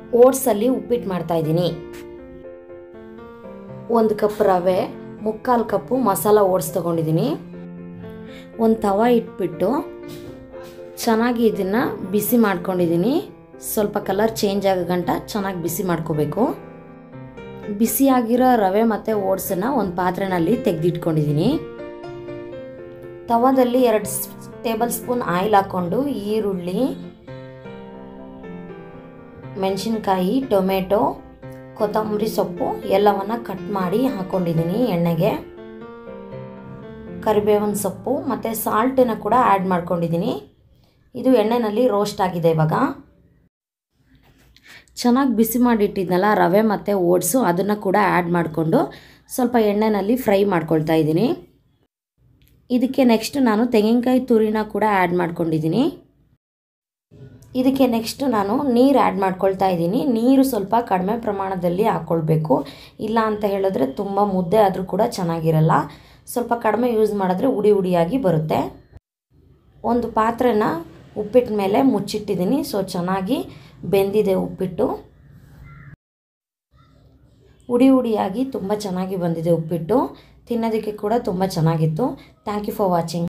ಓಟ್ಸಲ್ಲಿ ಉಪ್ಪಿಟ್ಟು ಮಾಡ್ತಾಯಿದ್ದೀನಿ ಒಂದು ಕಪ್ ರವೆ ಮುಕ್ಕಾಲು ಕಪ್ಪು ಮಸಾಲ ಓಟ್ಸ್ ತೊಗೊಂಡಿದ್ದೀನಿ ಒಂದು ತವ ಇಟ್ಬಿಟ್ಟು ಚೆನ್ನಾಗಿ ಇದನ್ನು ಬಿಸಿ ಮಾಡ್ಕೊಂಡಿದ್ದೀನಿ ಸ್ವಲ್ಪ ಕಲರ್ ಚೇಂಜ್ ಆಗೋ ಗಂಟ ಚೆನ್ನಾಗಿ ಬಿಸಿ ಮಾಡ್ಕೋಬೇಕು ಬಿಸಿಯಾಗಿರೋ ರವೆ ಮತ್ತು ಓಟ್ಸನ್ನು ಒಂದು ಪಾತ್ರೆನಲ್ಲಿ ತೆಗೆದಿಟ್ಕೊಂಡಿದ್ದೀನಿ ತವದಲ್ಲಿ ಎರಡು ಟೇಬಲ್ ಸ್ಪೂನ್ ಆಯಿಲ್ ಹಾಕ್ಕೊಂಡು ಈರುಳ್ಳಿ ಮೆಣಸಿನ್ಕಾಯಿ ಟೊಮೆಟೊ ಕೊತ್ತಂಬರಿ ಸೊಪ್ಪು ಎಲ್ಲವನ್ನು ಕಟ್ ಮಾಡಿ ಹಾಕ್ಕೊಂಡಿದ್ದೀನಿ ಎಣ್ಣೆಗೆ ಕರಿಬೇವಿನ ಸೊಪ್ಪು ಮತ್ತು ಸಾಲ್ಟನ್ನು ಕೂಡ ಆ್ಯಡ್ ಮಾಡ್ಕೊಂಡಿದ್ದೀನಿ ಇದು ಎಣ್ಣೆಯಲ್ಲಿ ರೋಸ್ಟ್ ಆಗಿದೆ ಇವಾಗ ಚೆನ್ನಾಗಿ ಬಿಸಿ ಮಾಡಿಟ್ಟಿದ್ನಲ್ಲ ರವೆ ಮತ್ತು ಓಟ್ಸು ಅದನ್ನು ಕೂಡ ಆ್ಯಡ್ ಮಾಡಿಕೊಂಡು ಸ್ವಲ್ಪ ಎಣ್ಣೆಯಲ್ಲಿ ಫ್ರೈ ಮಾಡ್ಕೊಳ್ತಾ ಇದ್ದೀನಿ ಇದಕ್ಕೆ ನೆಕ್ಸ್ಟ್ ನಾನು ತೆಂಗಿನಕಾಯಿ ತುರಿನ ಕೂಡ ಆ್ಯಡ್ ಮಾಡ್ಕೊಂಡಿದ್ದೀನಿ ಇದಕ್ಕೆ ನೆಕ್ಸ್ಟ್ ನಾನು ನೀರು ಆ್ಯಡ್ ಮಾಡ್ಕೊಳ್ತಾ ಇದ್ದೀನಿ ನೀರು ಸ್ವಲ್ಪ ಕಡಿಮೆ ಪ್ರಮಾಣದಲ್ಲಿ ಹಾಕ್ಕೊಳ್ಬೇಕು ಇಲ್ಲ ಅಂತ ಹೇಳಿದ್ರೆ ತುಂಬ ಮುದ್ದೆ ಆದರೂ ಕೂಡ ಚೆನ್ನಾಗಿರಲ್ಲ ಸ್ವಲ್ಪ ಕಡಿಮೆ ಯೂಸ್ ಮಾಡಿದ್ರೆ ಉಡಿ ಉಡಿಯಾಗಿ ಬರುತ್ತೆ ಒಂದು ಪಾತ್ರೆನ ಉಪ್ಪಿಟ್ಟ ಮೇಲೆ ಮುಚ್ಚಿಟ್ಟಿದ್ದೀನಿ ಸೊ ಚೆನ್ನಾಗಿ ಬೆಂದಿದೆ ಉಪ್ಪಿಟ್ಟು ಉಡಿ ಉಡಿಯಾಗಿ ತುಂಬ ಚೆನ್ನಾಗಿ ಬಂದಿದೆ ಉಪ್ಪಿಟ್ಟು ತಿನ್ನೋದಕ್ಕೆ ಕೂಡ ತುಂಬ ಚೆನ್ನಾಗಿತ್ತು ಥ್ಯಾಂಕ್ ಯು ಫಾರ್ ವಾಚಿಂಗ್